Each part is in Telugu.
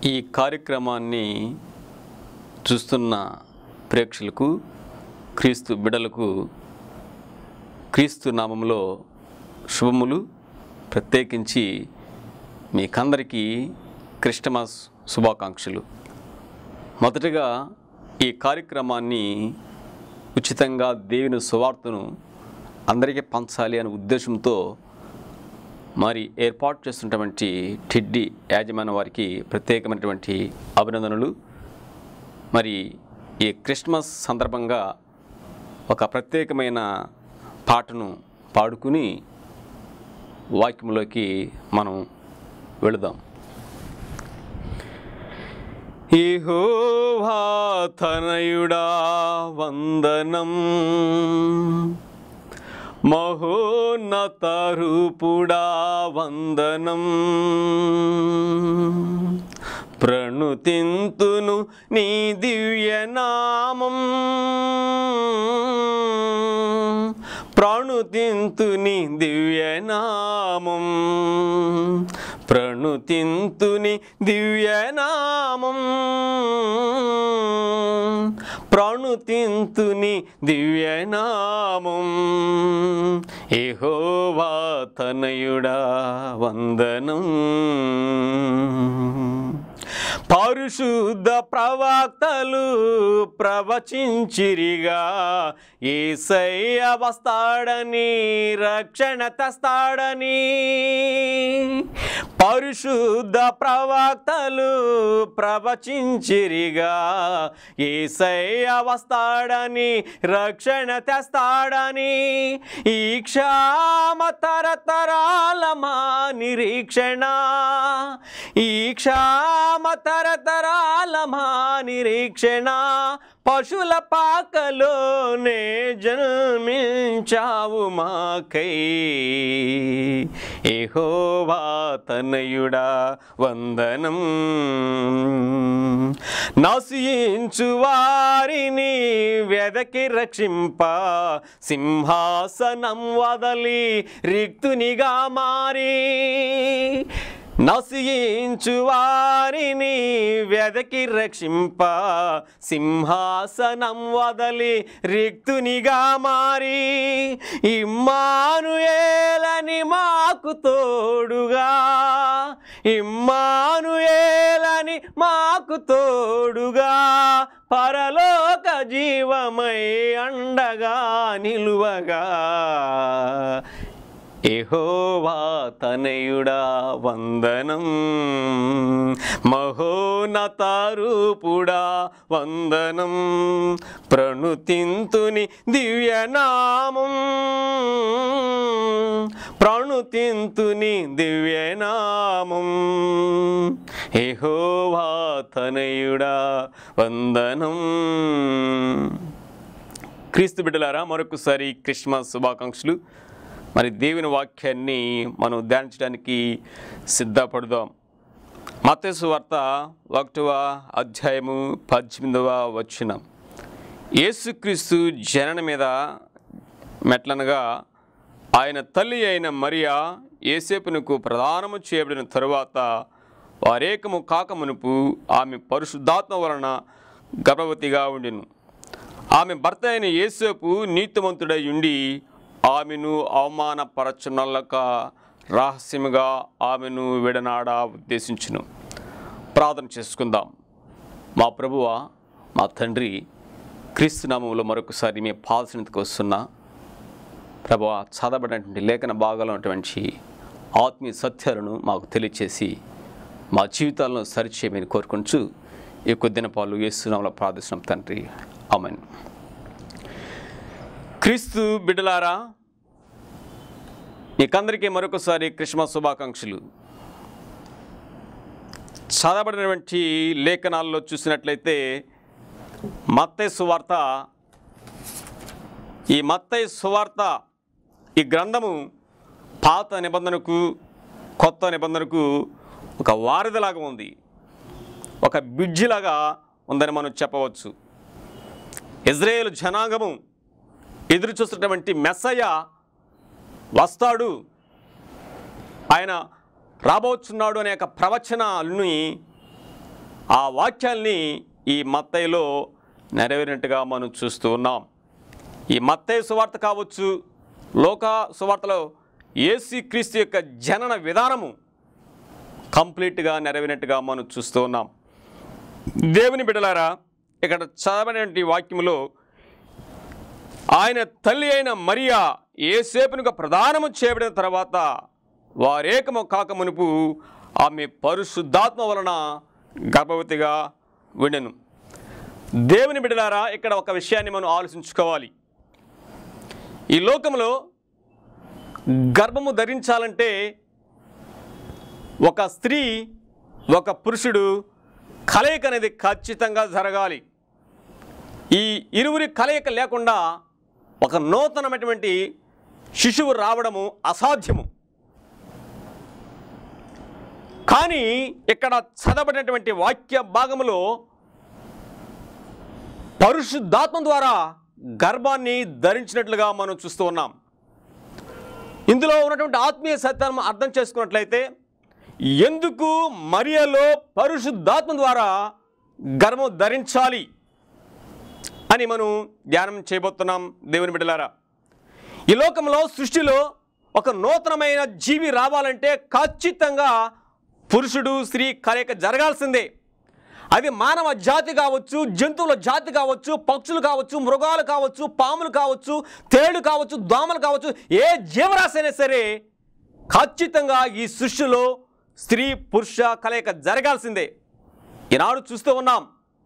ఈ కార్యక్రమాన్ని చూస్తున్న ప్రేక్షకులకు క్రీస్తు బిడలకు క్రీస్తు నామంలో శుభములు ప్రత్యేకించి మీకందరికీ క్రిస్టమస్ శుభాకాంక్షలు మొదటగా ఈ కార్యక్రమాన్ని ఉచితంగా దేవుని సువార్తను అందరికీ పంచాలి అనే ఉద్దేశంతో మరి ఏర్పాటు చేస్తున్నటువంటి టిడ్డి యాజమాన్య వారికి ప్రత్యేకమైనటువంటి అభినందనలు మరి ఈ క్రిస్మస్ సందర్భంగా ఒక ప్రత్యేకమైన పాటను పాడుకుని వాక్యంలోకి మనం వెళుదాం యెహోవా తనయుడా వందనం మహోన్నత రూపుడా వందనం ప్రణుతింతును నీ దివ్యనామం ప్రణుతింతు నీ దివ్యనామం ప్రణుతింతుని దివ్యనామం ప్రణుతింతుని దివ్యనామం ఏహోవా తనయుడా వందనం పరిశుద్ధ ప్రవక్తలు ప్రవచించిరిగా ఏసయ్య వస్తాడని రక్షణ తెస్తాడని పరిశుద్ధ ప్రవక్తలు ప్రవచించిరిగా ఏసయ్య వస్తాడని రక్షణ తెస్తాడని ఈ క్షామ తరతరాల మా నిరీక్షణ ఈ క్షామ తరతరాల మా నిరీక్షణ పశుల పాకలోనే జన్మించావు మాకై ఏహోవా తనయుడా వందనం నశించు వారిని వెదకి రక్షింప సింహాసనం వదలి రిక్తునిగా మారి నశించు వారిని వెదకి రక్షింప సింహాసనం వదలి రిక్తునిగా మారి ఇమ్మానుయేలని మాకు తోడుగా ఇమ్మానుయేలని మాకు తోడుగా పరలోక జీవమై అండగా నిలువగా ఏహోవా తనయుడా వందనం మహోన్నత రూపుడా వందనం ప్రణుతింతుని దివ్యనామం ప్రణుతింతుని దివ్యనామం ఏహోవా తనయుడా వందనం క్రీస్తు బిడ్డలారా మరొకసారి క్రిస్మస్ శుభాకాంక్షలు మరి దేవుని వాక్యాన్ని మనం ధ్యానించడానికి సిద్ధపడదాం మత్తసు వార్త ఒకటవ అధ్యాయము పద్దెనిమిదవ వచ్చిన యేసుక్రీస్తు జనన మీద మెట్లనగా ఆయన తల్లి అయిన మరియా ఏసేపునకు ప్రధానము చేయబడిన తరువాత వారేకము కాకమునుపు ఆమె పరిశుద్ధాత్మ వలన గర్భవతిగా ఉండెను ఆమె భర్త అయిన యేసేపు నీతిమంతుడై ఉండి ఆమెను అవమానపరచునల్లక రహస్యముగా ఆమెను విడనాడ ఉద్దేశించును ప్రార్థన చేసుకుందాం మా ప్రభువ మా తండ్రి క్రీస్తునామంలో మరొకసారి మీ పాల్సినందుకు వస్తున్నా ప్రభు చదవబడినటువంటి లేఖన భాగాల్లో ఉన్నటువంటి ఆత్మీయ సత్యాలను మాకు తెలియచేసి మా జీవితాలను సరిచేయమని కోరుకుంటూ ఈ కొద్దిన పాలు వేస్తున్నాంలో ప్రార్థిస్తున్నాం తండ్రి అమన్ క్రీస్తు బిడ్డలారా మీకందరికీ మరొకసారి క్రిస్మస్ శుభాకాంక్షలు చదవబడినటువంటి లేఖనాల్లో చూసినట్లయితే మత్తయి సువార్త ఈ మత్తయి సువార్త ఈ గ్రంథము పాత నిబంధనకు కొత్త నిబంధనకు ఒక వారధిలాగా ఉంది ఒక బ్రిడ్జిలాగా ఉందని మనం చెప్పవచ్చు ఇజ్రాయేల్ జనాంగము ఎదురు చూస్తున్నటువంటి మెస్సయ్య వస్తాడు ఆయన రాబోచున్నాడు అనే యొక్క ప్రవచనాలని ఆ వాక్యాల్ని ఈ మత్తయిలో నెరవేరినట్టుగా మనం చూస్తూ ఉన్నాం ఈ మత్తయి సువార్త కావచ్చు లోక సువార్తలో ఏసీ క్రీస్తు యొక్క జనన విధానము కంప్లీట్గా నెరవేరినట్టుగా మనం చూస్తూ ఉన్నాం దేవుని బిడలారా ఇక్కడ చదవనటువంటి వాక్యములో ఆయన తల్లి అయిన మరియా ఏసేపునుగా ప్రధానము చేయబడిన తర్వాత వారేకము కాక మునుపు ఆమె పరిశుద్ధాత్మ వలన గర్భవతిగా ఉండెను దేవుని బిడలారా ఇక్కడ ఒక విషయాన్ని మనం ఆలోచించుకోవాలి ఈ లోకంలో గర్భము ధరించాలంటే ఒక స్త్రీ ఒక పురుషుడు కలయిక అనేది ఖచ్చితంగా జరగాలి ఈ ఇరువురి కలయిక లేకుండా ఒక నూతనమైనటువంటి శిశువు రావడము అసాధ్యము కానీ ఇక్కడ చదవబడినటువంటి వాక్య భాగములో పరిశుద్ధాత్మ ద్వారా గర్భాన్ని ధరించినట్లుగా మనం చూస్తూ ఉన్నాం ఇందులో ఉన్నటువంటి ఆత్మీయ సత్యాన్ని అర్థం చేసుకున్నట్లయితే ఎందుకు మరియలో పరిశుద్ధాత్మ ద్వారా గర్భం ధరించాలి అని మనం ధ్యానం చేయబోతున్నాం దేవుని బిడ్డలారా ఈ లోకంలో సృష్టిలో ఒక నూతనమైన జీవి రావాలంటే ఖచ్చితంగా పురుషుడు స్త్రీ కలయిక జరగాల్సిందే అది మానవ జాతి కావచ్చు జంతువుల జాతి కావచ్చు పక్షులు కావచ్చు మృగాలు కావచ్చు పాములు కావచ్చు తేళ్లు కావచ్చు దోమలు కావచ్చు ఏ జీవరాశి అయినా సరే ఖచ్చితంగా ఈ సృష్టిలో స్త్రీ పురుష కలయిక జరగాల్సిందే ఈనాడు చూస్తూ ఉన్నాం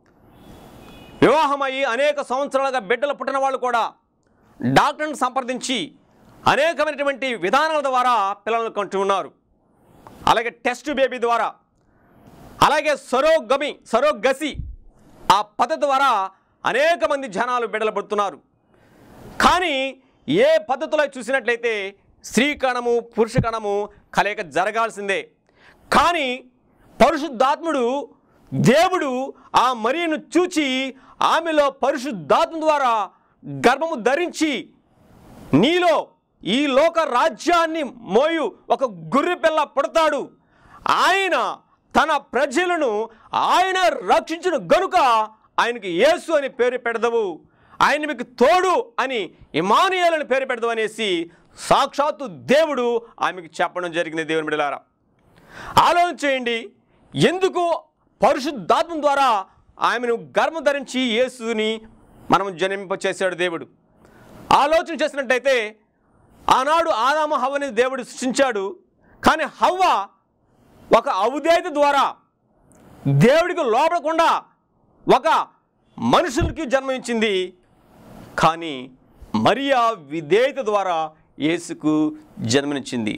వివాహమయ్యి అనేక సంవత్సరాలుగా బిడ్డలు పుట్టిన వాళ్ళు కూడా డాక్టర్ని సంప్రదించి అనేకమైనటువంటి విధానాల ద్వారా పిల్లలను కంటూ ఉన్నారు అలాగే టెస్ట్ బేబీ ద్వారా అలాగే సరోగమి సరోగసి ఆ పద్ధతి ద్వారా అనేక మంది జనాలు బిడ్డలు పడుతున్నారు కానీ ఏ పద్ధతిలో చూసినట్లయితే స్త్రీ కణము పురుష కణము కలయిక జరగాల్సిందే కానీ పరిశుద్ధాత్ముడు దేవుడు ఆ మరియను చూచి ఆమెలో పరిశుద్ధాత్మ ద్వారా గర్భము ధరించి నీలో ఈ లోక రాజ్యాన్ని మోయు ఒక గుర్రె పిల్ల పుడతాడు ఆయన తన ప్రజలను ఆయన రక్షించిన గనుక ఆయనకి యేసు అని పేరు పెడదవు ఆయన మీకు తోడు అని ఇమానుయేల్ అని పేరు పెడదాం అనేసి సాక్షాత్తు దేవుడు ఆమెకు చెప్పడం జరిగింది దేవుని బిడలారా ఆలోచన చేయండి ఎందుకు పరిశుద్ధాత్మ ద్వారా ఆమెను గర్భం ధరించి యేసుని మనం జన్మింపచేశాడు దేవుడు ఆలోచన చేసినట్టయితే ఆనాడు ఆదాము హవ్వని దేవుడు సృష్టించాడు కానీ హవ్వ ఒక అవిధేయత ద్వారా దేవుడికి లోపడకుండా ఒక మనుషులకి జన్మనిచ్చింది కానీ మరియా విధేయత ద్వారా యేసుకు జన్మనిచ్చింది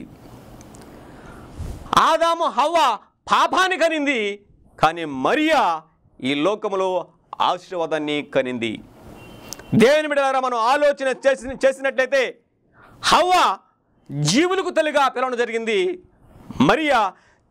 ఆదాము హవ్వ పాపాన్ని కనింది కానీ మరియా ఈ లోకములో ఆశీర్వాదాన్ని కనింది దేవుని బిడ్డలారా మనం ఆలోచన చేసి చేసినట్లయితే హవ్వ జీవులకు తల్లిగా పిలవడం జరిగింది మరియా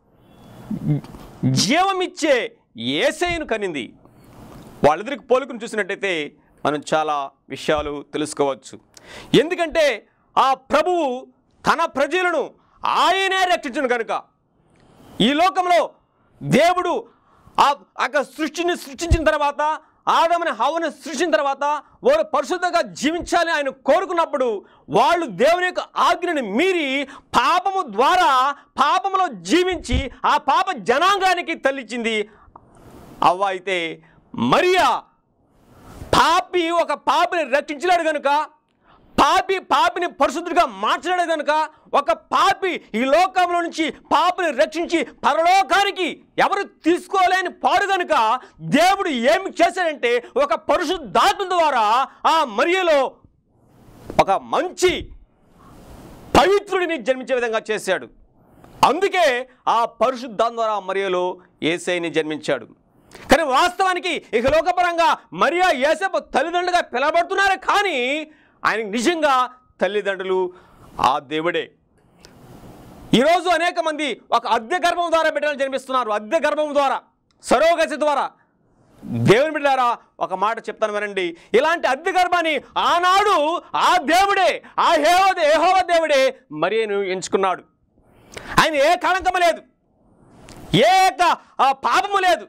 జీవమిచ్చే ఏసైను కనింది వాళ్ళిద్దరికి పోలికను చూసినట్టయితే మనం చాలా విషయాలు తెలుసుకోవచ్చు ఎందుకంటే ఆ ప్రభువు తన ప్రజలను ఆయనే రక్షించను కనుక ఈ లోకంలో దేవుడు ఆ యొక్క సృష్టిని సృష్టించిన తర్వాత ఆదమని హవను సృష్టించిన తర్వాత వారు పరిశుద్ధంగా జీవించాలని ఆయన కోరుకున్నప్పుడు వాళ్ళు దేవుని యొక్క ఆజ్ఞని మీరి పాపము ద్వారా పాపములో జీవించి ఆ పాప జనాంగానికి తల్లిచ్చింది అవ్వ అయితే మరియా పాపి ఒక పాపిని రక్షించలేడు కనుక పాపి పాపిని పరిశుద్ధుడిగా మార్చలేడు కనుక ఒక పాపి ఈ లోకంలో నుంచి పాపిని రక్షించి పరలోకానికి ఎవరు తీసుకోలేని పాడు కనుక దేవుడు ఏమి చేశాడంటే ఒక పరిశుద్ధాత్మ ద్వారా ఆ మరియలో ఒక మంచి పవిత్రుడిని జన్మించే విధంగా చేశాడు అందుకే ఆ పరిశుద్ధాం ద్వారా మరియలో ఏసైని జన్మించాడు కానీ వాస్తవానికి ఇక లోకపరంగా మరియా ఏసేపు తల్లిదండ్రులుగా పిలవబడుతున్నారు కానీ ఆయనకి నిజంగా తల్లిదండ్రులు ఆ దేవుడే ఈరోజు అనేక మంది ఒక అద్దె గర్భం ద్వారా బిడ్డలు జన్మిస్తున్నారు అద్దె గర్భం ద్వారా సరోగసి ద్వారా దేవుని బిడ్డారా ఒక మాట చెప్తాను వినండి ఇలాంటి అద్దె గర్భాన్ని ఆనాడు ఆ దేవుడే ఆ హేవ ఏహోవ దేవుడే మరియను ఎంచుకున్నాడు ఆయన ఏ కళంకము లేదు ఏ యొక్క ఆ, పాపము లేదు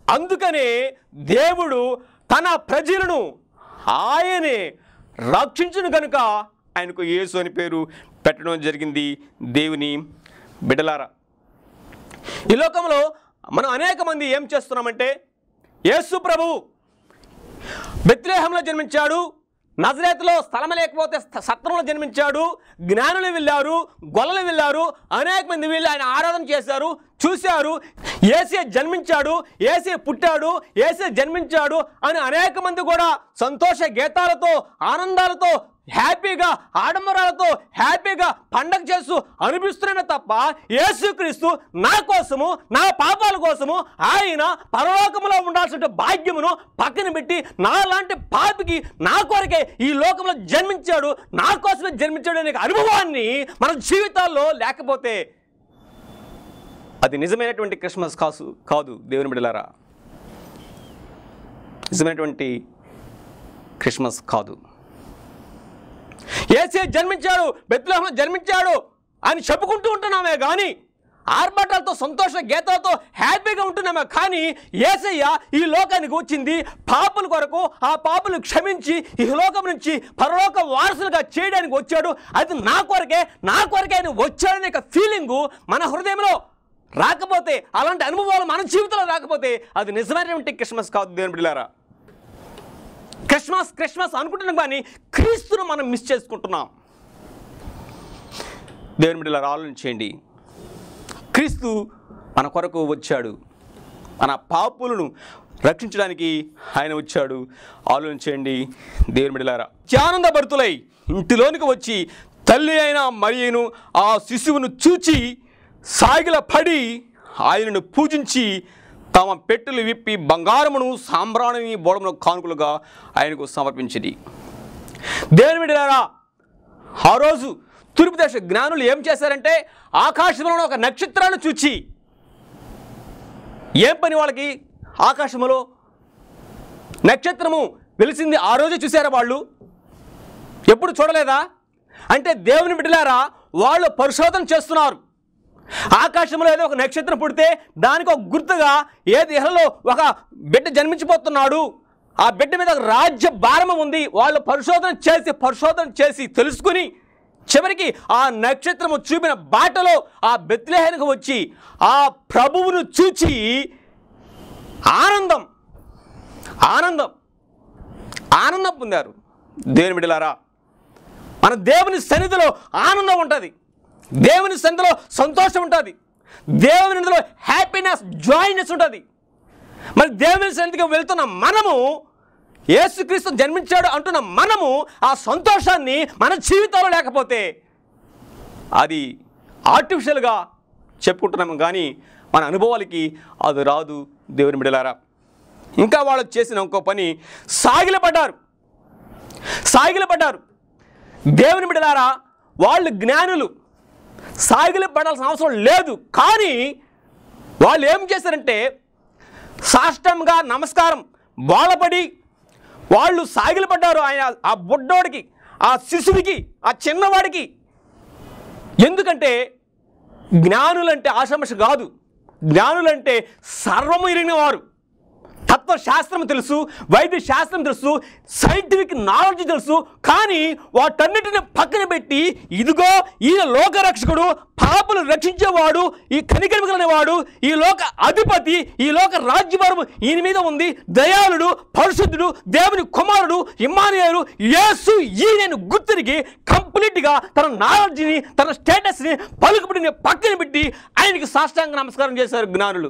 అందుకనే దేవుడు తన ప్రజలను ఆయనే రక్షించును కనుక ఆయనకు యేసు అని పేరు పెట్టడం జరిగింది దేవుని బిడలారా ఈ లోకంలో మనం అనేక మంది ఏం చేస్తున్నామంటే యేసు ప్రభు బెత్లేహంలో జన్మించాడు నజరేతులో స్థలం లేకపోతే స్థ- సత్రంలో జన్మించాడు జ్ఞానులు వెళ్ళారు గొల్లలు వెళ్ళారు అనేక మంది వెళ్ళి ఆయన ఆరాధన చేశారు చూశారు ఏసే జన్మించాడు ఏసే పుట్టాడు ఏసే జన్మించాడు అని అనేక మంది కూడా సంతోష గీతాలతో ఆనందాలతో హ్యాపీగా ఆడంబరాలతో హ్యాపీగా పండగ చేస్తూ అనిపిస్తున్నాను తప్ప యేసుక్రీస్తు నా కోసము నా పాపాల కోసము ఆయన పరలోకములో ఉండాల్సిన భాగ్యమును పక్కన పెట్టి నా లాంటి పాపికి నా కొరకే ఈ లోకంలో జన్మించాడు నా కోసమే జన్మించాడు అనే అనుభవాన్ని మన జీవితాల్లో లేకపోతే అది నిజమైనటువంటి క్రిస్మస్ కాసు కాదు దేవుని బిడలారా నిజమైనటువంటి క్రిస్మస్ కాదు ఏసే జన్మించాడు బెత్లహంలో జన్మించాడు అని చెప్పుకుంటూ ఉంటున్నామే కానీ ఆర్భటాలతో సంతోష గీతాలతో హ్యాపీగా ఉంటున్నామే కానీ ఏసయ్య ఈ లోకానికి వచ్చింది పాపుల కొరకు ఆ పాపులు క్షమించి ఈ లోకం నుంచి పరలోక వారసులుగా చేయడానికి వచ్చాడు అది నా కొరకే నా కొరకే ఆయన వచ్చాడనే ఫీలింగు మన హృదయంలో రాకపోతే అలాంటి అనుభవాలు మన జీవితంలో రాకపోతే అది నిజమైనటువంటి క్రిస్మస్ కాదు దేవుని బిడ్డలారా క్రిస్మస్ క్రిస్మస్ అనుకుంటున్నాం కానీ క్రీస్తును మనం మిస్ చేసుకుంటున్నాం దేవుని బిడ్డలారా ఆలోచించేయండి క్రీస్తు మన కొరకు వచ్చాడు మన పాపులను రక్షించడానికి ఆయన వచ్చాడు ఆలోచించండి దేవుని బిడ్డలారా ఆనందభరితులై ఇంటిలోనికి వచ్చి తల్లి అయిన మరియను ఆ శిశువును చూచి సాగిల పడి ఆయనను పూజించి తమ పెట్టెలు విప్పి బంగారమును సాంబ్రాణిని బోడమును కానుకలుగా ఆయనకు సమర్పించింది దేవుని బిడ్డలారా ఆ రోజు తూర్పు దేశ జ్ఞానులు ఏం చేశారంటే ఆకాశంలో ఒక నక్షత్రాన్ని చూచి ఏం పని వాళ్ళకి ఆకాశంలో నక్షత్రము వెలిసింది ఆ రోజే చూసారా వాళ్ళు ఎప్పుడు చూడలేదా అంటే దేవుని బిడ్డలారా వాళ్ళు పరిశోధన చేస్తున్నారు ఆకాశంలో ఏదో ఒక నక్షత్రం పుడితే దానికి ఒక గుర్తుగా ఏ దేహంలో ఒక బిడ్డ జన్మించిపోతున్నాడు ఆ బిడ్డ మీద ఒక రాజ్య భారము ఉంది వాళ్ళు పరిశోధన చేసి పరిశోధన చేసి తెలుసుకుని చివరికి ఆ నక్షత్రము చూపిన బాటలో ఆ బెత్లెహేనికి వచ్చి ఆ ప్రభువును చూచి ఆనందం ఆనందం ఆనందం పొందారు దేవుని బిడ్డలారా మన దేవుని సన్నిధిలో ఆనందం ఉంటుంది దేవుని సన్నిధిలో సంతోషం ఉంటుంది దేవుని సన్నిధిలో హ్యాపీనెస్ జాయినెస్ ఉంటుంది మరి దేవుని సన్నిధికి వెళ్తున్న మనము యేసుక్రీస్తు జన్మించాడు అంటున్న మనము ఆ సంతోషాన్ని మన జీవితంలో లేకపోతే అది ఆర్టిఫిషియల్గా చెప్పుకుంటున్నాము కానీ మన అనుభవాలకి అది రాదు దేవుని బిడలారా ఇంకా వాళ్ళు చేసిన ఇంకో పని సాగిలపడ్డారు సాగిలపడ్డారు దేవుని బిడలారా వాళ్ళు జ్ఞానులు సాగిలి పడాల్సిన అవసరం లేదు కానీ వాళ్ళు ఏం చేశారంటే సాష్టంగా నమస్కారం బాలపడి వాళ్ళు సాగిలపడ్డారు ఆయన ఆ బుడ్డోడికి ఆ శిశువుకి ఆ చిన్నవాడికి ఎందుకంటే జ్ఞానులంటే ఆశమష కాదు జ్ఞానులంటే సర్వము ఎరిగిన వారు తత్వశాస్త్రం తెలుసు వైద్య శాస్త్రం తెలుసు సైంటిఫిక్ నాలెడ్జ్ తెలుసు కానీ వాటన్నిటిని పక్కన పెట్టి ఇదిగో ఈయన లోకరక్షకుడు పాపలు రక్షించేవాడు ఈ కనికరిమగలనేవాడు ఈ లోక అధిపతి ఈ లోక రాజ్యభారం ఈయన మీద ఉంది దయాళుడు పరిశుద్ధుడు దేవుని కుమారుడు ఇమ్మానియారు యేసు ఈయనను గుర్తిరిగి కంప్లీట్గా తన నాలెడ్జ్ని తన స్టేటస్ని పలుకుబడిని పక్కన పెట్టి ఆయనకి సాష్టాంగ నమస్కారం చేశారు జ్ఞానులు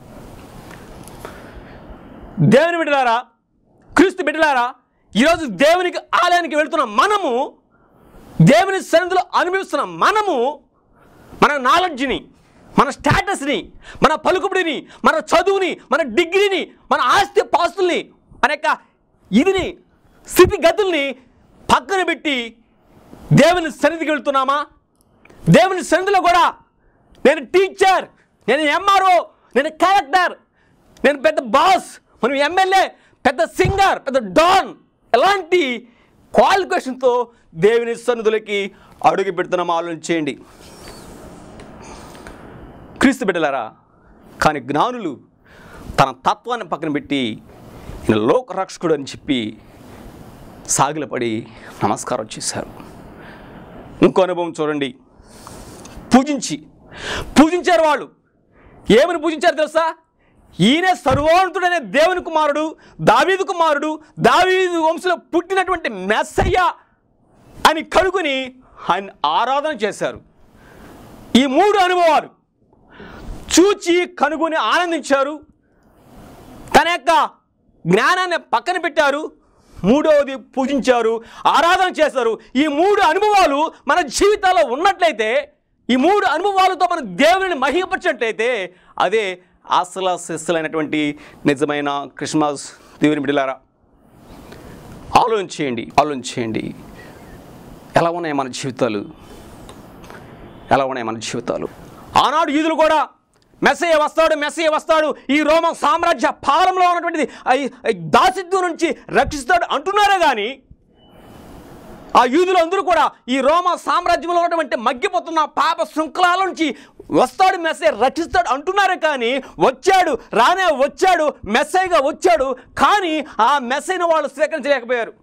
దేవుని బిడ్డలారా క్రీస్తు బిడ్డలారా ఈరోజు దేవునికి ఆలయానికి వెళ్తున్న మనము దేవుని సన్నిధిలో అనుభవిస్తున్న మనము మన నాలెడ్జ్ని మన స్టేటస్ని మన పలుకుబడిని మన చదువుని మన డిగ్రీని మన ఆస్తి పాస్తుల్ని మన యొక్క ఇదిని స్థితిగతుల్ని పక్కన పెట్టి దేవుని సన్నిధికి వెళ్తున్నామా దేవుని సన్నిధిలో కూడా నేను టీచర్ నేను ఎంఆర్ఓ నేను కలెక్టర్ నేను పెద్ద బాస్ మనం ఎమ్మెల్యే పెద్ద సింగర్ పెద్ద డాన్ ఎలాంటి క్వాలిఫికేషన్తో దేవుని సన్నిధులకి అడుగు పెడుతున్నాం ఆలోచించేయండి క్రీస్తు బిడ్డలారా కానీ జ్ఞానులు తన తత్వాన్ని పక్కన పెట్టి ఈయన లోకరక్షకుడు అని చెప్పి సాగిలపడి నమస్కారం చేశారు ఇంకో అనుభవం చూడండి పూజించి పూజించారు వాళ్ళు ఏమని పూజించారు తెలుసా ఈయన సర్వోన్నతుడైన దేవుని కుమారుడు దావీదు కుమారుడు దావీదు వంశంలో పుట్టినటువంటి మెస్సయ్య అని కనుగొని ఆయన ఆరాధన చేశారు ఈ మూడు అనుభవాలు చూచి కనుగొని ఆనందించారు తన యొక్క జ్ఞానాన్ని పక్కన పెట్టారు మూడవది పూజించారు ఆరాధన చేశారు ఈ మూడు అనుభవాలు మన జీవితాల్లో ఉన్నట్లయితే ఈ మూడు అనుభవాలతో మనం దేవుని మహిమపరిచినట్లయితే అదే అసలు శిస్సులైనటువంటి నిజమైన క్రిస్మస్ దేవుని బిడ్డలారా ఆలోచన చేయండి ఆలోచన చేయండి ఎలా ఉన్నాయి మన జీవితాలు ఎలా ఉన్నాయి మన జీవితాలు ఆనాడు ఈదులు కూడా మెస్సయ్య వస్తాడు మెస్సయ్య వస్తాడు ఈ రోమ సామ్రాజ్య పాలనలో ఉన్నటువంటిది ఈ- ఈ దాసిత్వం నుంచి రక్షిస్తాడు అంటున్నారే కానీ ఆ యూదులు అందరూ కూడా ఈ రోమ సామ్రాజ్యంలో ఉన్నటువంటి మగ్గిపోతున్న పాప శృంఖలాల నుంచి వస్తాడు మెస్సయ్య రక్షిస్తాడు అంటున్నారే కానీ వచ్చాడు రానే వచ్చాడు మెస్సయ్యగా వచ్చాడు కానీ ఆ మెస్సైన వాళ్ళు స్వీకరించలేకపోయారు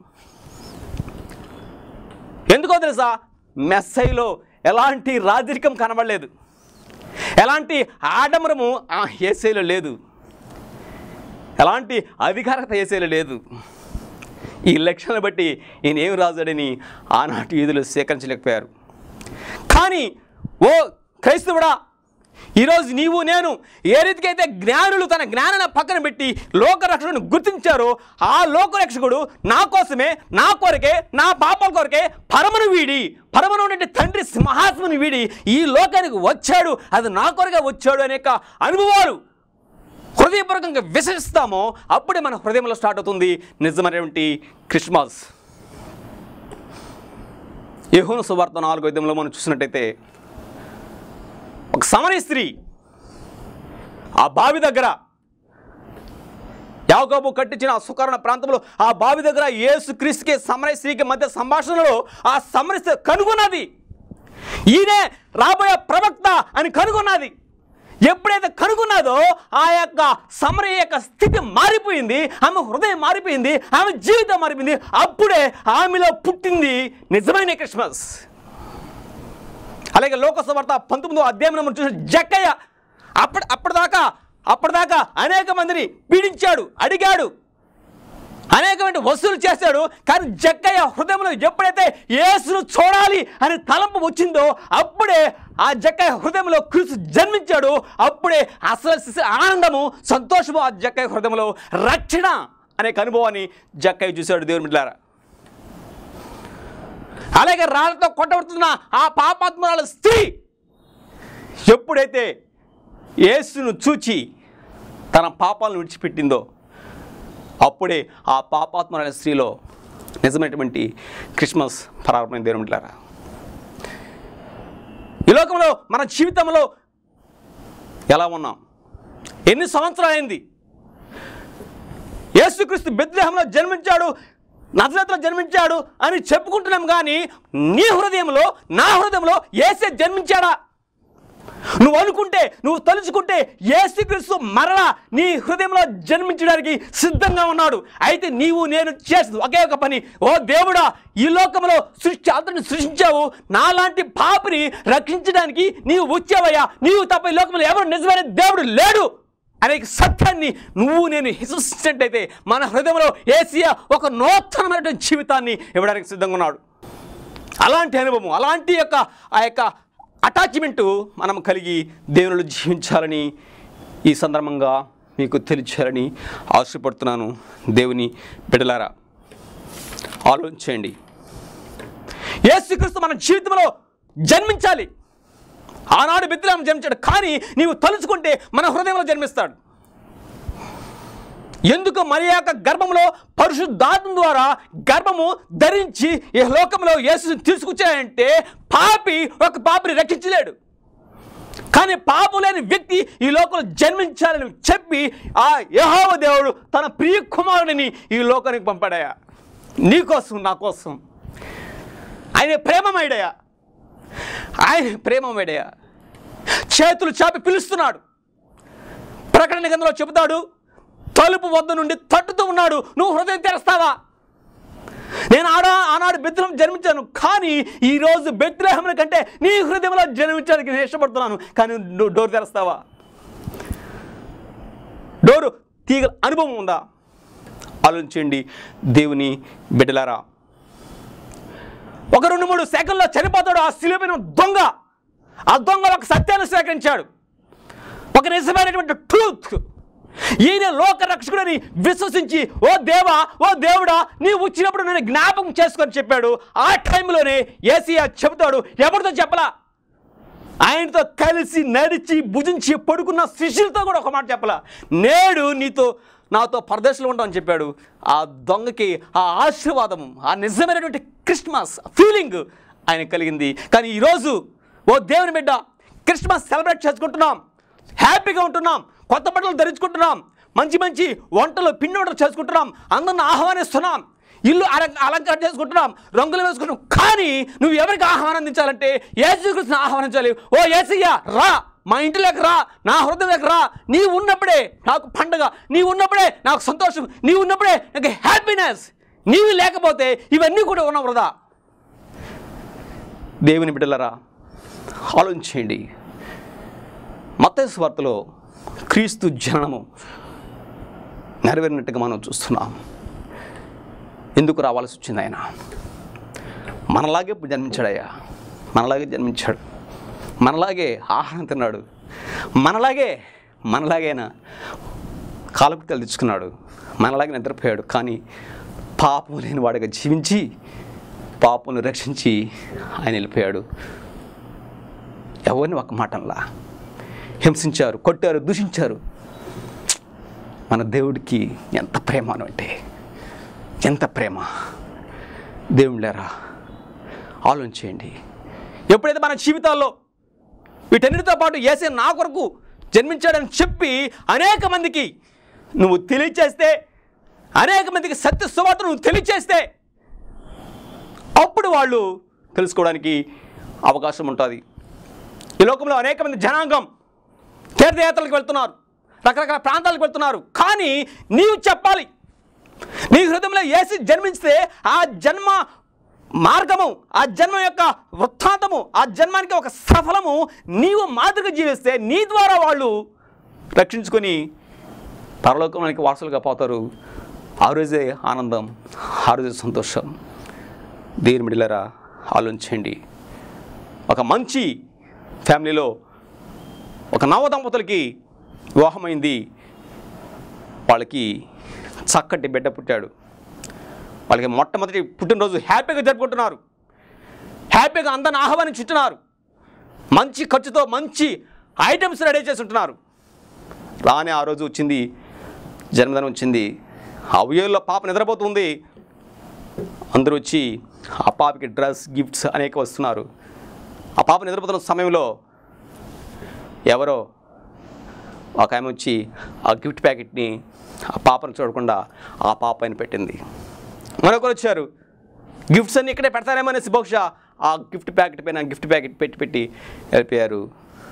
ఎందుకో తెలుసా మెస్సైలో ఎలాంటి రాజరికం కనబడలేదు ఎలాంటి ఆడంబరము ఆ ఏసైలో లేదు ఎలాంటి అధికారత ఏసైలో లేదు ఈ లక్షణాలను బట్టి ఈయన ఏం రాజాడని ఆనాటి ఈదులు స్వీకరించలేకపోయారు కానీ ఓ క్రైస్తవుడా ఈరోజు నీవు నేను ఏ రీతికైతే జ్ఞానులు తన జ్ఞానాన్ని పక్కన పెట్టి లోకరక్షకుడిని గుర్తించారో ఆ లోకరక్షకుడు నా కోసమే నా కొరకే నా పాపల కొరకే పరమను వీడి పరమను ఉండే తండ్రి సింహాసముని వీడి ఈ లోకానికి వచ్చాడు అది నా కొరకే వచ్చాడు అనే యొక్క అనుభవాలు హృదయపూర్వకంగా విశ్వసిస్తామో అప్పుడే మన హృదయంలో స్టార్ట్ అవుతుంది నిజమైనటువంటి క్రిస్మస్ యెహోను సువార్త నాలుగో యుద్ధంలో మనం చూసినట్టయితే ఒక సమరీ స్త్రీ ఆ బావి దగ్గర యాకోబు కట్టించిన ఆ సుకరణ ప్రాంతంలో ఆ బావి దగ్గర యేసు క్రీస్తుకి సమరయ స్త్రీకి మధ్య సంభాషణలో ఆ సమరయ స్త్రీ కనుగొన్నది ఈయనే రాబోయే ప్రవక్త అని కనుగొన్నది ఎప్పుడైతే కనుగొన్నదో ఆ యొక్క సమరయ యొక్క స్థితి మారిపోయింది ఆమె హృదయం మారిపోయింది ఆమె జీవితం మారిపోయింది అప్పుడే ఆమెలో పుట్టింది నిజమైన క్రిస్మస్ అలాగే లోకసభ పంతొమ్మిదో అధ్యాయం మనం చూసిన జక్కయ్య అప్పటి అప్పటిదాకా అప్పటిదాకా అనేక మందిని పీడించాడు అడిగాడు అనేకమైన వసూలు చేశాడు కానీ జక్కయ్య హృదయంలో ఎప్పుడైతే యేసును చూడాలి అనే తలంపు వచ్చిందో అప్పుడే ఆ జక్కయ్య హృదయంలో క్రీస్తు జన్మించాడు అప్పుడే అసలు శిశు ఆనందము సంతోషము ఆ జక్కయ్య హృదయంలో రక్షణ అనే అనుభవాన్ని జక్కయ్య చూశాడు దేవుని బిడ్డారా అలాగే రాళ్లతో కొట్టబడుతున్న ఆ పాపాత్మరాల స్త్రీ ఎప్పుడైతే యేసును చూచి తన పాపాలను విడిచిపెట్టిందో అప్పుడే ఆ పాపాత్మరాల స్త్రీలో నిజమైనటువంటి క్రిస్మస్ ప్రారంభమైన దేవుని బిడ్డలారా ఈ లోకంలో మన జీవితంలో ఎలా ఉన్నాం ఎన్ని సంవత్సరాలు అయింది యేసుక్రీస్తు బెత్లెహంలో జన్మించాడు నజరత్లో జన్మించాడు అని చెప్పుకుంటున్నాం కానీ నీ హృదయంలో నా హృదయంలో ఏసే జన్మించాడా నువ్వు అనుకుంటే నువ్వు తలుచుకుంటే యేసుక్రీస్తు మరలా నీ హృదయంలో జన్మించడానికి సిద్ధంగా ఉన్నాడు అయితే నీవు నేను చేసింది ఒకే ఒక పని ఓ దేవుడా ఈ లోకంలో సృష్టి అంతని సృష్టించావు నాలాంటి పాపిని రక్షించడానికి నీవు వచ్చావయ్యా నీవు తప్ప ఈ లోకంలో ఎవరు నిజమైన దేవుడు లేడు అనే సత్యాన్ని నువ్వు నేను విశ్వసించినట్టయితే మన హృదయంలో ఏసియా ఒక నూతనమైనటువంటి జీవితాన్ని ఇవ్వడానికి సిద్ధంగా ఉన్నాడు అలాంటి అనుభవం అలాంటి యొక్క ఆ యొక్క అటాచ్మెంటు మనం కలిగి దేవునిలో జీవించాలని ఈ సందర్భంగా మీకు తెలియచేయాలని ఆశపడుతున్నాను దేవుని బిడలారా ఆలోచించండి యేసుక్రీస్తు మన జీవితంలో జన్మించాలి ఆనాడు బిద్దులం జన్మించాడు కానీ నీవు తలుచుకుంటే మన హృదయంలో జన్మిస్తాడు ఎందుకు మరి యొక్క గర్భంలో పరిశుద్ధాత్మ ద్వారా గర్భము ధరించి ఈ లోకంలో యేసుని తీసుకొచ్చాయంటే పాపి ఒక పాపిని రక్షించలేడు కానీ పాపం లేని వ్యక్తి ఈ లోకంలో జన్మించాలని చెప్పి ఆ యహోవ దేవుడు తన ప్రియ కుమారుడిని ఈ లోకానికి పంపాడయా నీకోసం నా కోసం ఆయన ప్రేమమేడయా ఆయన ప్రేమమేడయా చేతులు చాపి పిలుస్తున్నాడు ప్రకటన గ్రంథంలో చెబుతాడు తలుపు వద్ద నుండి తట్టుతూ ఉన్నాడు నువ్వు హృదయం తెరుస్తావా నేను ఆడ ఆనాడు బెత్లహం జన్మించాను కానీ ఈరోజు బెత్లహముల కంటే నీ హృదయంలో జన్మించడానికి నేను ఇష్టపడుతున్నాను కానీ నువ్వు డోర్ తెరుస్తావా డోరు తీగల అనుభవం ఉందా ఆలోచించండి దేవుని బిడ్డలారా ఒక రెండు మూడు సెకండ్లో చనిపోతాడు ఆ శిలువైన దొంగ ఆ దొంగ ఒక సత్యాన్ని స్వీకరించాడు ఒక నిజమైనటువంటి ట్రూత్ ఈయన లోక రక్షకుడని విశ్వసించి ఓ దేవా ఓ దేవుడా నీవు వచ్చినప్పుడు నేను జ్ఞాపకం చేసుకొని చెప్పాడు ఆ టైంలోనే ఏసీఆ చెబుతాడు ఎవరితో చెప్పలా ఆయనతో కలిసి నడిచి భుజించి పడుకున్న శిష్యులతో కూడా ఒక మాట చెప్పలా నేడు నీతో నాతో పరదేశంలో ఉంటామని చెప్పాడు ఆ దొంగకి ఆ ఆశీర్వాదం ఆ నిజమైనటువంటి క్రిస్మస్ ఫీలింగ్ ఆయన కలిగింది కానీ ఈరోజు ఓ దేవుని బిడ్డ క్రిస్మస్ సెలబ్రేట్ చేసుకుంటున్నాం హ్యాపీగా ఉంటున్నాం కొత్త బట్టలు ధరించుకుంటున్నాం మంచి మంచి వంటలు పిండి వంటలు చేసుకుంటున్నాం అందరిని ఆహ్వానిస్తున్నాం ఇల్లు అలం- అలంకరణ చేసుకుంటున్నాం రంగులు వేసుకుంటున్నాం కానీ నువ్వు ఎవరికి ఆహ్వానించాలంటే యేసుకృష్ణ ఆహ్వానించాలి ఓ ఏసయ్య రా మా ఇంటిలోకి రా నా హృదయంలోకి రా నీవు ఉన్నప్పుడే నాకు పండగ నీవు ఉన్నప్పుడే నాకు సంతోషం నీవు ఉన్నప్పుడే నాకు హ్యాపీనెస్ నీవు లేకపోతే ఇవన్నీ కూడా ఉన్న వృధా దేవుని బిడ్డలరా ఆలోచించండి మత్తయి వార్తలో క్రీస్తు జననము నెరవేరినట్టుగా మనం చూస్తున్నాం ఎందుకు రావాల్సి వచ్చింది ఆయన మనలాగే జన్మించాడయ్యా మనలాగే జన్మించాడు మనలాగే ఆహారం తిన్నాడు మనలాగే మనలాగైనా కాలకుట్టలు తెచ్చుకున్నాడు మనలాగే నిద్రపోయాడు కానీ పాపం లేని వాడిగా జీవించి పాపను రక్షించి ఆయన వెళ్ళిపోయాడు ఎవరిని ఒక మాటంలా హింసించారు కొట్టారు దూషించారు మన దేవుడికి ఎంత ప్రేమ అంటే ఎంత ప్రేమ దేవుళ్ళారా ఆలోచించేయండి ఎప్పుడైతే మన జీవితాల్లో వీటన్నిటితో పాటు ఏసే నా కొరకు జన్మించాడని చెప్పి అనేక మందికి నువ్వు తెలియచేస్తే అనేక మందికి సత్య సువార్త నువ్వు తెలియచేస్తే అప్పుడు వాళ్ళు తెలుసుకోవడానికి అవకాశం ఉంటుంది ఈ లోకంలో అనేక మంది జనాంగం తీర్థయాత్రలకు వెళ్తున్నారు రకరకాల ప్రాంతాలకు వెళ్తున్నారు కానీ నీవు చెప్పాలి నీ హృదయంలో ఏసి జన్మించితే ఆ జన్మ మార్గము ఆ జన్మ యొక్క వృత్తాంతము ఆ జన్మానికి ఒక సఫలము నీవు మాదిరిగా జీవిస్తే నీ ద్వారా వాళ్ళు రక్షించుకొని పరలోకానికి వారసులుగా పోతారు ఆ రోజే ఆనందం ఆ రోజే సంతోషం దేని మిడిలరా ఆలోచించండి ఒక మంచి ఫ్యామిలీలో ఒక నవ దంపతులకి వివాహమైంది వాళ్ళకి చక్కటి బిడ్డ పుట్టాడు వాళ్ళకి మొట్టమొదటి పుట్టినరోజు హ్యాపీగా జరుపుకుంటున్నారు హ్యాపీగా అందరిని ఆహ్వానించుంటున్నారు మంచి ఖర్చుతో మంచి ఐటమ్స్ రెడీ చేసి ఉంటున్నారు రానే ఆ రోజు వచ్చింది జన్మదినం వచ్చింది ఆ ఉయ్యల్లో పాప నిద్రపోతుంది అందరూ వచ్చి ఆ పాపకి డ్రెస్ గిఫ్ట్స్ అనేక వస్తున్నారు ఆ పాప నిద్రపోతున్న సమయంలో ఎవరో ఒక ఆమె వచ్చి ఆ గిఫ్ట్ ప్యాకెట్ని ఆ పాపను చూడకుండా ఆ పాప పైన పెట్టింది మరొకరు వచ్చారు గిఫ్ట్స్ అన్ని ఇక్కడే పెడతారేమో అనేసి బహుశా ఆ గిఫ్ట్ ప్యాకెట్ పైన గిఫ్ట్ ప్యాకెట్ పెట్టి పెట్టి వెళ్ళిపోయారు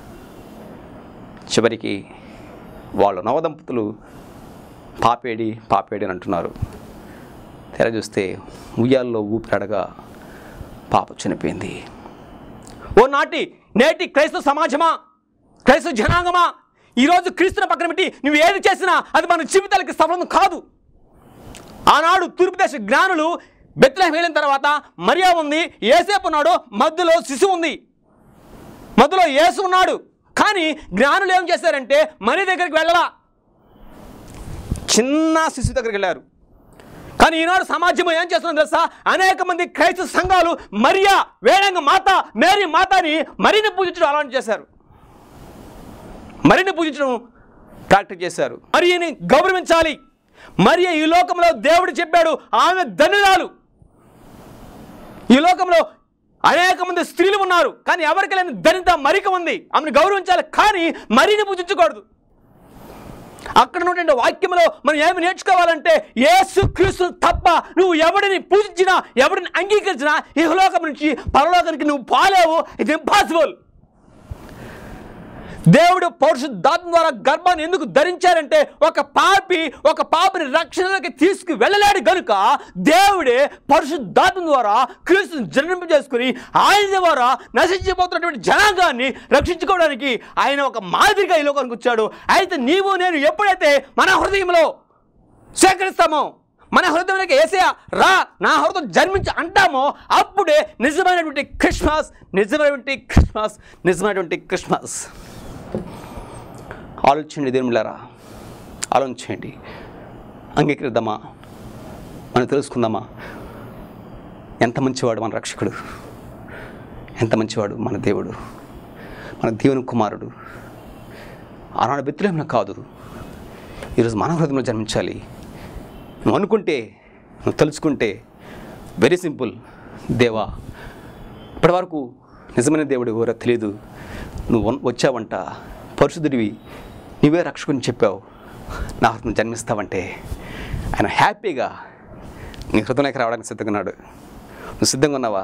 చివరికి వాళ్ళు నవదంపతులు పాపేడి పాపేడి అని అంటున్నారు తెర చూస్తే ఉయ్యాల్లో ఊపిరాడగా పాప చనిపోయింది ఓ నాటి నేటి క్రైస్తవ సమాజమా క్రైస్తవ జనాంగమా ఈరోజు క్రీస్తుని పక్కన పెట్టి నువ్వు ఏది చేసినా అది మన జీవితాలకి సఫలం కాదు ఆనాడు తూర్పు దేశ జ్ఞానులు బెత్లహం వెళ్ళిన తర్వాత మరియా ఉంది ఏసేపు ఉన్నాడు మధ్యలో శిశువు ఉంది మధ్యలో యేసు ఉన్నాడు కానీ జ్ఞానులు ఏం చేశారంటే మరి దగ్గరికి వెళ్ళలా చిన్న శిశువు దగ్గరికి వెళ్ళారు కానీ ఈనాడు సమాజం ఏం చేస్తుందో తెలుసా అనేక మంది క్రైస్తవ సంఘాలు మరియా వేడంగ మాత మేరీ మాతని మరిని పూజించడం అలవాటు చేశారు మరిని పూజించడం ప్రాక్టీస్ చేశారు మరియని గౌరవించాలి మరియ ఈ లోకంలో దేవుడు చెప్పాడు ఆమె ధన్యురాలు ఈ లోకంలో అనేక మంది స్త్రీలు ఉన్నారు కానీ ఎవరికి లేని దరిద్ర మరిక ఉంది ఆమెను గౌరవించాలి కానీ మరిని పూజించకూడదు అక్కడ ఉన్నటువంటి వాక్యంలో మనం ఏమి నేర్చుకోవాలంటే యేసు క్రీస్తు తప్ప నువ్వు ఎవడిని పూజించినా ఎవడిని అంగీకరించినా ఇహలోకం నుంచి పరలోకానికి నువ్వు పాలేవు ఇది ఇంపాసిబుల్ దేవుడు పరిశుద్ధాత్మ ద్వారా గర్భాన్ని ఎందుకు ధరించారంటే ఒక పాపి ఒక పాపిని రక్షణలోకి తీసుకు వెళ్ళలేడు గనుక దేవుడే పరిశుద్ధాత్మ ద్వారా క్రీస్తుని జన్మింపజేసుకుని ఆయన ద్వారా నశించిపోతున్నటువంటి జనాంగాన్ని రక్షించుకోవడానికి ఆయన ఒక మాదిరిగా ఈ లోకానికి వచ్చాడు అయితే నీవు నేను ఎప్పుడైతే మన హృదయంలో సేకరిస్తామో మన హృదయంలోకి ఏసయ రా నా హృదయం జన్మించి అంటామో అప్పుడే నిజమైనటువంటి క్రిస్మస్ నిజమైనటువంటి క్రిస్మస్ నిజమైనటువంటి క్రిస్మస్ ఆలోచించండి దేవులారా ఆలోచించండి అంగీకరిద్దామా మనం తెలుసుకుందామా ఎంత మంచివాడు మన రక్షకుడు ఎంత మంచివాడు మన దేవుడు మన దేవుని కుమారుడు ఆనాడు బెత్తులేమిన కాదు ఈరోజు మన హృదయంలో జన్మించాలి నువ్వు అనుకుంటే నువ్వు తలుచుకుంటే వెరీ సింపుల్ దేవా ఇప్పటి వరకు నిజమైన దేవుడు ఎవరో తెలియదు నువ్వు వన్- వచ్చావంట పరిశుద్ధుడివి నీవే రక్షకుని చెప్పావు నా హృదయం జన్మిస్తావంటే ఆయన హ్యాపీగా నీ హృదయంలోకి రావడానికి సిద్ధంగా ఉన్నాడు నువ్వు సిద్ధంగా ఉన్నావా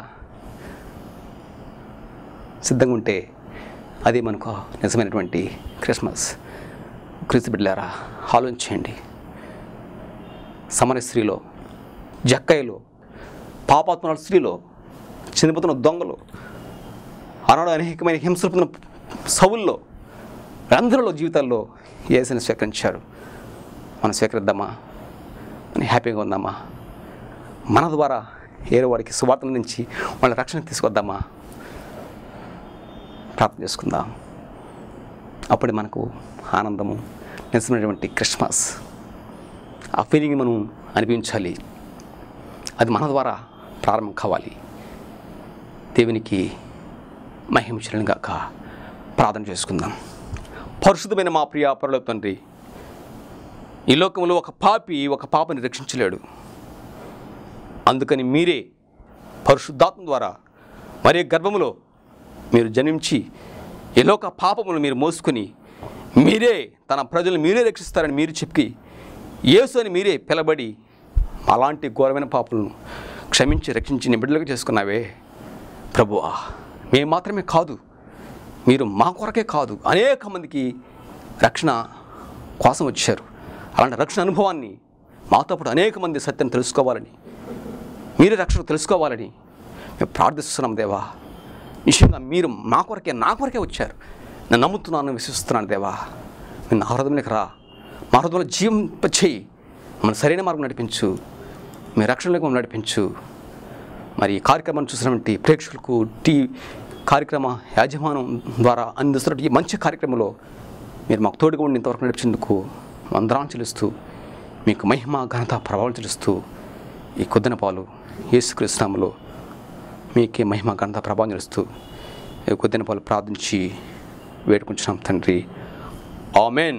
సిద్ధంగా ఉంటే అదే మనకు నిజమైనటువంటి క్రిస్మస్ క్రీస్తు బిడ్డలారా ఆలోచించండి సమర స్త్రీలో జక్కయ్యలో పాపాత్మల స్త్రీలో చనిపోతున్న దొంగలు ఆనాడు అనేకమైన హింసలుపుతున్న సవుల్లో అందరిలో జీవితాల్లో ఏసని స్వీకరించారు మనం స్వీకరిద్దామా మనం హ్యాపీగా ఉందామా మన ద్వారా ఏదో వాడికి సువార్త నుంచి వాళ్ళ రక్షణ తీసుకొద్దామా ప్రార్థన చేసుకుందాం అప్పుడే మనకు ఆనందము నిజమైనటువంటి క్రిస్మస్ ఆ ఫీలింగ్ మనం అనిపించాలి అది మన ద్వారా ప్రారంభం కావాలి దేవునికి మహిమ గాక ప్రార్థన చేసుకుందాం పరిశుద్ధమైన మా ప్రియ పరలో తండ్రి ఈ లోకంలో ఒక పాపి ఒక పాపని రక్షించలేడు అందుకని మీరే పరిశుద్ధాత్మ ద్వారా మరే గర్భములో మీరు జన్మించి ఈ లోక పాపములు మీరు మోసుకొని మీరే తన ప్రజలను మీరే రక్షిస్తారని మీరు చెప్పి యేసు అని మీరే పిలబడి అలాంటి ఘోరమైన పాపలను క్షమించి రక్షించి నీ బిడ్డలుగా చేసుకున్నావే ప్రభువా మేము మాత్రమే కాదు మీరు మా కొరకే కాదు అనేక మందికి రక్షణ కోసం వచ్చారు అలాంటి రక్షణ అనుభవాన్ని మాతో పాటు అనేక మంది సత్యం తెలుసుకోవాలని మీరే రక్షణ తెలుసుకోవాలని మేము ప్రార్థిస్తున్నాం దేవా నిశ్చయంగా మీరు మా కొరకే నా కొరకే వచ్చారు నేను నమ్ముతున్నాను విశ్వసిస్తున్నాను దేవా మీరు నా హృదయంలోకి రా మా హృదయంలో జీవం చేయి మన సరైన మార్గం నడిపించు మీ రక్షణలోకి మమ్మల్ని నడిపించు మరి ఈ కార్యక్రమాన్ని చూసినటువంటి ప్రేక్షకులకు టీ కార్యక్రమ యాజమానం ద్వారా అందిస్తున్న ఈ మంచి కార్యక్రమంలో మీరు మాకు తోడుగా ఉండి ఇంతవరకు నడిపించేందుకు వందనాలు చెల్లిస్తూ మీకు మహిమ ఘనత ప్రభావం చెల్లిస్తూ ఈ కొద్దిన పాలు యేసుక్రీస్తునామలో మీకే మహిమ ఘనత ప్రభావం చెల్లిస్తూ ఈ కొద్దిన పాలు ప్రార్థించి వేడుకుంటున్నాం తండ్రి ఆమెన్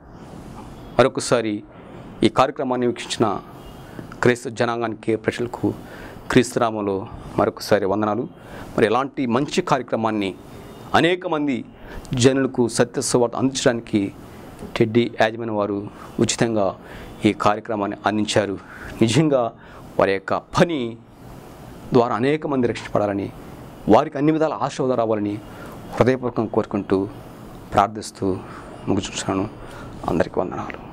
మరొకసారి ఈ కార్యక్రమాన్ని వీక్షించిన క్రీస్తు జనాంగానికి ప్రజలకు క్రీస్తునామంలో మరొకసారి వందనాలు మరి ఇలాంటి మంచి కార్యక్రమాన్ని అనేక మంది జనులకు సత్య సువార్త అందించడానికి టెడ్డీ యాజమాన్య వారు ఉచితంగా ఈ కార్యక్రమాన్ని అందించారు నిజంగా వారి యొక్క పని ద్వారా అనేక మంది రక్షించబడాలని వారికి అన్ని విధాల ఆశీర్వాదం రావాలని హృదయపూర్వకంగా కోరుకుంటూ ప్రార్థిస్తూ ముగించున్నాను అందరికీ వందనాలు